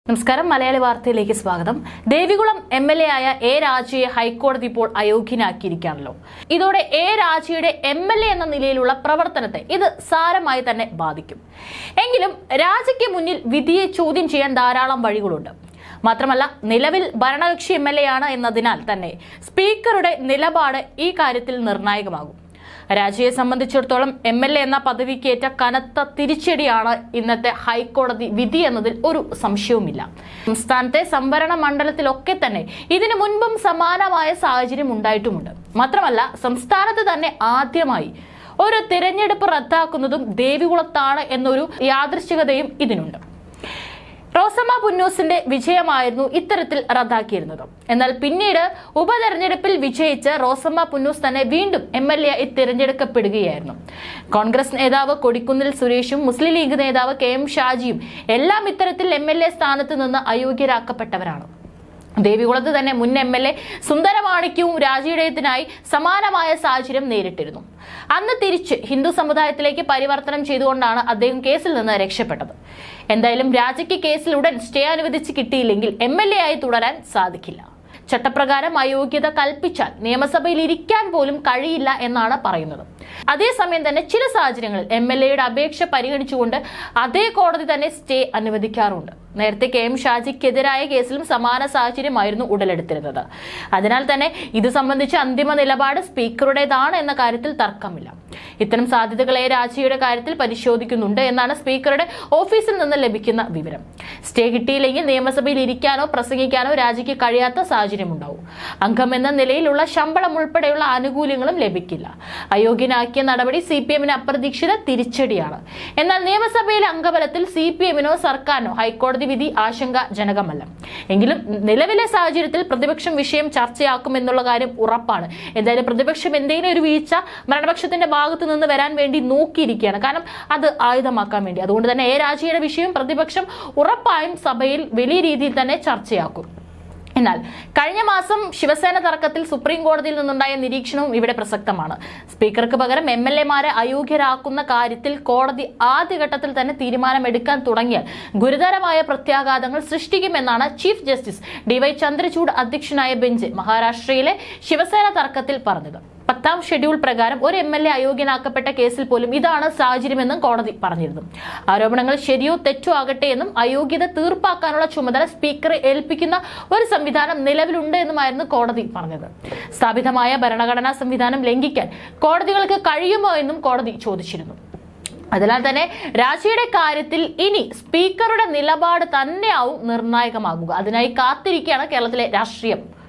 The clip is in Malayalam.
നമസ്കാരം മലയാളി വാർത്തയിലേക്ക് സ്വാഗതം ദേവികുളം എം എൽ എ ആയ എ രാജയെ ഹൈക്കോടതി ഇപ്പോൾ അയോഗ്യനാക്കിയിരിക്കുകയാണല്ലോ ഇതോടെ എ രാജയുടെ എം എൽ എ എന്ന നിലയിലുള്ള പ്രവർത്തനത്തെ ഇത് സാരമായി തന്നെ ബാധിക്കും എങ്കിലും രാജയ്ക്ക് മുന്നിൽ വിധിയെ ചോദ്യം ചെയ്യാൻ ധാരാളം വഴികളുണ്ട് മാത്രമല്ല നിലവിൽ ഭരണകക്ഷി എം എൽ എ ആണ് എന്നതിനാൽ തന്നെ സ്പീക്കറുടെ നിലപാട് ഈ കാര്യത്തിൽ നിർണായകമാകും രാജയെ സംബന്ധിച്ചിടത്തോളം എം എൽ എ എന്ന പദവിക്കേറ്റ കനത്ത തിരിച്ചടിയാണ് ഇന്നത്തെ ഹൈക്കോടതി വിധി എന്നതിൽ ഒരു സംശയവുമില്ല സംസ്ഥാനത്തെ സംവരണ മണ്ഡലത്തിലൊക്കെ തന്നെ ഇതിനു മുൻപും സമാനമായ സാഹചര്യം ഉണ്ടായിട്ടുമുണ്ട് മാത്രമല്ല സംസ്ഥാനത്ത് തന്നെ ആദ്യമായി ഒരു തിരഞ്ഞെടുപ്പ് റദ്ദാക്കുന്നതും ദേവികുളത്താണ് എന്നൊരു യാദൃശ്ചികതയും ഇതിനുണ്ട് റോസമ്മ പുന്നൂസിന്റെ വിജയമായിരുന്നു ഇത്തരത്തിൽ റദ്ദാക്കിയിരുന്നത് എന്നാൽ പിന്നീട് ഉപതെരഞ്ഞെടുപ്പിൽ വിജയിച്ച് റോസമ്മ പുന്നൂസ് തന്നെ വീണ്ടും എം എൽ എ തിരഞ്ഞെടുക്കപ്പെടുകയായിരുന്നു കോൺഗ്രസ് നേതാവ് കൊടിക്കുന്നിൽ സുരേഷും മുസ്ലിം ലീഗ് നേതാവ് കെ എം ഷാജിയും എല്ലാം ഇത്തരത്തിൽ എം എൽ എ സ്ഥാനത്ത് നിന്ന് അയോഗ്യരാക്കപ്പെട്ടവരാണ് ദേവികുളത്ത് തന്നെ മുൻ എം എൽ എ സുന്ദരമാണിക്യവും രാജിയുടേതിനായി സമാനമായ സാഹചര്യം നേരിട്ടിരുന്നു അന്ന് തിരിച്ച് ഹിന്ദു സമുദായത്തിലേക്ക് പരിവർത്തനം ചെയ്തുകൊണ്ടാണ് അദ്ദേഹം കേസിൽ നിന്ന് രക്ഷപ്പെട്ടത് എന്തായാലും രാജയ്ക്ക് കേസിൽ ഉടൻ സ്റ്റേ അനുവദിച്ച് കിട്ടിയില്ലെങ്കിൽ എം എൽ എ ആയി തുടരാൻ സാധിക്കില്ല ചട്ടപ്രകാരം അയോഗ്യത കൽപ്പിച്ചാൽ നിയമസഭയിൽ ഇരിക്കാൻ പോലും കഴിയില്ല എന്നാണ് പറയുന്നത് അതേസമയം തന്നെ ചില സാഹചര്യങ്ങളിൽ എം എൽ എയുടെ അപേക്ഷ പരിഗണിച്ചുകൊണ്ട് അതേ കോടതി തന്നെ സ്റ്റേ അനുവദിക്കാറുണ്ട് നേരത്തെ കെ എം ഷാജിക്കെതിരായ കേസിലും സമാന സാഹചര്യമായിരുന്നു ഉടലെടുത്തിരുന്നത് അതിനാൽ തന്നെ ഇത് സംബന്ധിച്ച് അന്തിമ നിലപാട് സ്പീക്കറുടേതാണ് എന്ന കാര്യത്തിൽ തർക്കമില്ല ഇത്തരം സാധ്യതകളെ രാജിയുടെ കാര്യത്തിൽ പരിശോധിക്കുന്നുണ്ട് എന്നാണ് സ്പീക്കറുടെ ഓഫീസിൽ നിന്ന് ലഭിക്കുന്ന വിവരം സ്റ്റേ കിട്ടിയില്ലെങ്കിൽ നിയമസഭയിൽ ഇരിക്കാനോ പ്രസംഗിക്കാനോ രാജിക്ക് കഴിയാത്ത സാഹചര്യമുണ്ടാവും അംഗം എന്ന നിലയിലുള്ള ശമ്പളം ഉൾപ്പെടെയുള്ള ആനുകൂല്യങ്ങളും ലഭിക്കില്ല അയോഗ്യനാക്കിയ നടപടി സി പി എമ്മിന് അപ്രതീക്ഷിത തിരിച്ചടിയാണ് എന്നാൽ നിയമസഭയിലെ അംഗബലത്തിൽ സി പി എമ്മിനോ സർക്കാരിനോ ഹൈക്കോടതി വിധി ആശങ്കാജനകമല്ല എങ്കിലും നിലവിലെ സാഹചര്യത്തിൽ പ്രതിപക്ഷം വിഷയം ചർച്ചയാക്കുമെന്നുള്ള കാര്യം ഉറപ്പാണ് എന്തായാലും പ്രതിപക്ഷം എന്തെങ്കിലും ഒരു വീഴ്ച ഭരണപക്ഷത്തിന്റെ ഭാഗത്തു നിന്ന് വരാൻ വേണ്ടി നോക്കിയിരിക്കുകയാണ് കാരണം അത് ആയുധമാക്കാൻ വേണ്ടി അതുകൊണ്ട് തന്നെ എ രാജയുടെ വിഷയം പ്രതിപക്ഷം ഉറപ്പായും സഭയിൽ വലിയ രീതിയിൽ തന്നെ ചർച്ചയാക്കും എന്നാൽ കഴിഞ്ഞ മാസം ശിവസേന തർക്കത്തിൽ സുപ്രീം കോടതിയിൽ നിന്നുണ്ടായ നിരീക്ഷണവും ഇവിടെ പ്രസക്തമാണ് സ്പീക്കർക്ക് പകരം എം എൽ എമാരെ അയോഗ്യരാക്കുന്ന കാര്യത്തിൽ കോടതി ആദ്യഘട്ടത്തിൽ തന്നെ തീരുമാനമെടുക്കാൻ തുടങ്ങിയാൽ ഗുരുതരമായ പ്രത്യാഘാതങ്ങൾ സൃഷ്ടിക്കുമെന്നാണ് ചീഫ് ജസ്റ്റിസ് ഡിവൈ ചന്ദ്രചൂഡ് അധ്യക്ഷനായ ബെഞ്ച് മഹാരാഷ്ട്രയിലെ ശിവസേന തർക്കത്തിൽ പറഞ്ഞത് പത്താം ഷെഡ്യൂൾ പ്രകാരം ഒരു എം എൽ എ അയോഗ്യനാക്കപ്പെട്ട കേസിൽ പോലും ഇതാണ് സാഹചര്യമെന്നും കോടതി പറഞ്ഞിരുന്നു ആരോപണങ്ങൾ ശരിയോ തെറ്റോ ആകട്ടെ എന്നും അയോഗ്യത തീർപ്പാക്കാനുള്ള ചുമതല സ്പീക്കറെ ഏൽപ്പിക്കുന്ന ഒരു സംവിധാനം നിലവിലുണ്ട് എന്നുമായിരുന്നു കോടതി പറഞ്ഞത് സ്ഥാപിതമായ ഭരണഘടനാ സംവിധാനം ലംഘിക്കാൻ കോടതികൾക്ക് കഴിയുമോ എന്നും കോടതി ചോദിച്ചിരുന്നു അതിനാൽ തന്നെ രാജിയുടെ കാര്യത്തിൽ ഇനി സ്പീക്കറുടെ നിലപാട് തന്നെയാവും നിർണായകമാകുക അതിനായി കാത്തിരിക്കുകയാണ് കേരളത്തിലെ രാഷ്ട്രീയം